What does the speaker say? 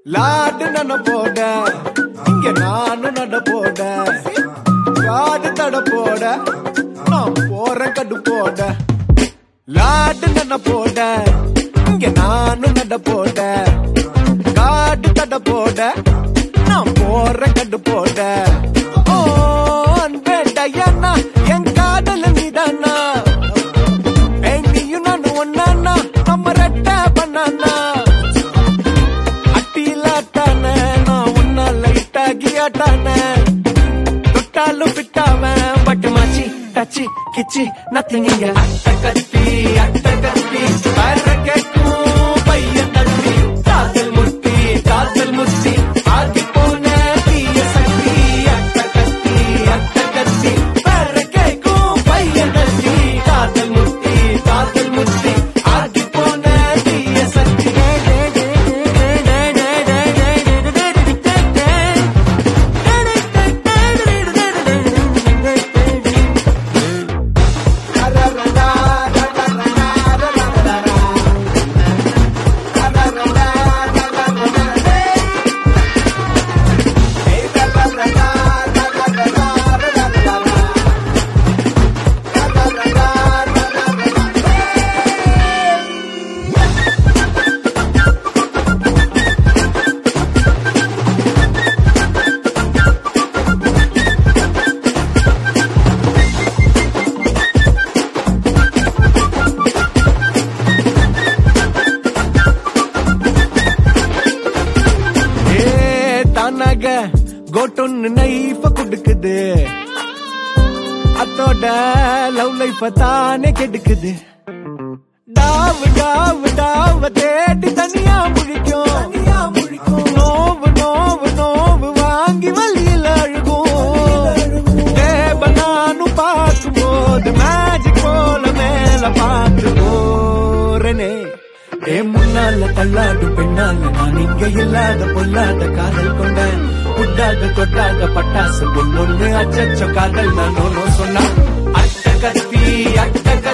லாடு நன போட இங்க நானும் நட போட காடு தட போட நான் போறேன் கடு போட லாடு நன போட இங்க நானும் நட போட காடு தட போட நான் போறேன் கடு போட ஓ அன்பே டயனா என் காதல நீதானா ஏய், நீயும் நானும் ஒன்னானா நம்ம ரெட்ட பண்ணானா அட்டிலாட்டான நான் உன்ன லைட்டாகி ஆட்டான தொட்டாலும் பிட்டாவன் பட்டு மாச்சி டச்சி கிச்சி நத்திங் இங்க அட்ட கத்தி அட்ட கத்தி வர கேட்கும் பையன் தட்டி காதல் முட்டி காதல் முட்டி ஆகி போன தீய சக்தி அட்ட கத்தி அட்ட கத்தி வர கேட்கும் பையன் தட்டி காதல் முட்டி காதல் முட்டி ஆகி போன தீய சக்தி ஏ தானாக கோட்டொன்னு நைஃப கொடுக்குது அத்தோட லவ் லைஃப தானே கெடுக்குது டாவு டாவு டாவ தேடி தனியா முழிக்கும் தனியா முழிக்கும் நோவு நோவு நோவு வாங்கி வழியில் அழுகும் தேவ நானும் பார்க்கும்போது மேஜிக் போல மேல பார்த்து போறனே ஏ முன்னால தள்ளாடும் பெண்ணால நான் இங்க இல்லாத பொல்லாத காதல் கொண்டேன் உட்டாத தொட்டாத பட்டாசு பொண்ணொன்னு அச்சச்சோ காதல் நான் சொன்னா அட்ட கத்தி அட்ட